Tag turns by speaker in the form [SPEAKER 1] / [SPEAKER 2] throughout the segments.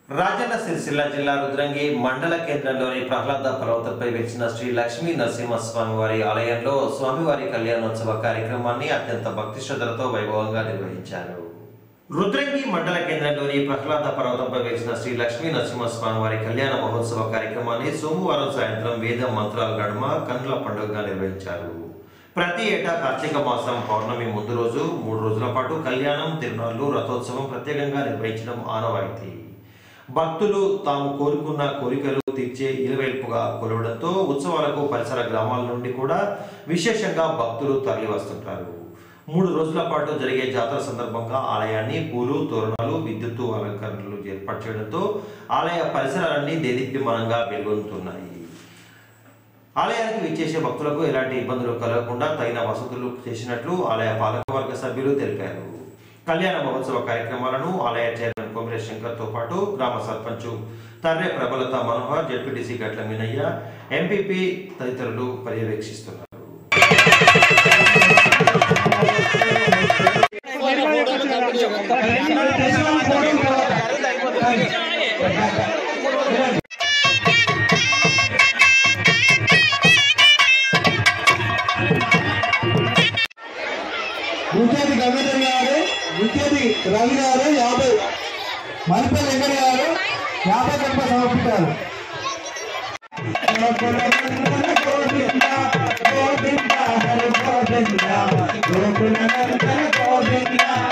[SPEAKER 1] రాజన్న సిరిసిల్ల జిల్లా రుద్రంగి మండల కేంద్రంలోని ప్రహ్లాద పర్వతంపై వెలిసిన శ్రీ లక్ష్మీ నరసింహస్వామి వారి ఆలయంలో స్వామివారి కళ్యాణోత్సవ కార్యక్రమాన్ని అత్యంత భక్తి శ్రద్ధలతో వైభవంగా నిర్వహించారు రుద్రంగి మండల కేంద్రంలోని ప్రహ్లాద పర్వతంపై వెలిసిన శ్రీ లక్ష్మీ నరసింహస్వామి వారి కళ్యాణ మహోత్సవ కార్యక్రమాన్ని సోమవారం సాయంత్రం వేద మంత్రాల నడుమ కన్నుల పండుగగా నిర్వహించారు ప్రతి ఏటా కార్తీక మాసం పౌర్ణమి ముందు రోజు మూడు రోజుల పాటు కళ్యాణం తిరునాళ్లు రథోత్సవం ప్రత్యేకంగా నిర్వహించడం ఆనవాయితీ భక్తులు తాము కోరుకున్న కోరికలు తీర్చే ఇలవేల్పుగా కొలవడంతో ఉత్సవాలకు పరిసర గ్రామాల నుండి కూడా విశేషంగా భక్తులు తరలి వస్తుంటారు మూడు రోజుల పాటు జరిగే జాతర సందర్భంగా ఆలయాన్ని పూలు తోరణాలు విద్యుత్తు అలంకరణలు ఏర్పాటు చేయడంతో ఆలయ పరిసరాలన్నీ దేదీప్యమానంగా వెలుగొందుతున్నాయి ఆలయానికి విచ్చేసే భక్తులకు ఎలాంటి ఇబ్బందులు కలగకుండా తగిన వసతులు చేసినట్లు ఆలయ పాలకవర్గ సభ్యులు తెలిపారు కళ్యాణ మహోత్సవ కార్యక్రమాలను ఆలయ చైర్మన్ కొమిరే శంకర్తో పాటు గ్రామ సర్పంచ్ తర్రే ప్రబలత మనోహర్ జెడ్పీటీసీ గట్ల మీనయ్య ఎంపీపీ తదితరులు పర్యవేక్షిస్తున్నారు
[SPEAKER 2] ముఖ్యతి గంగాధర్ గారు ముఖ్యతి రవి గారు యాభై మల్పల్లి వెంకట గారు యాభై గంట సమర్పించారు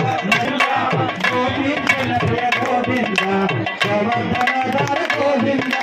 [SPEAKER 2] గోవింద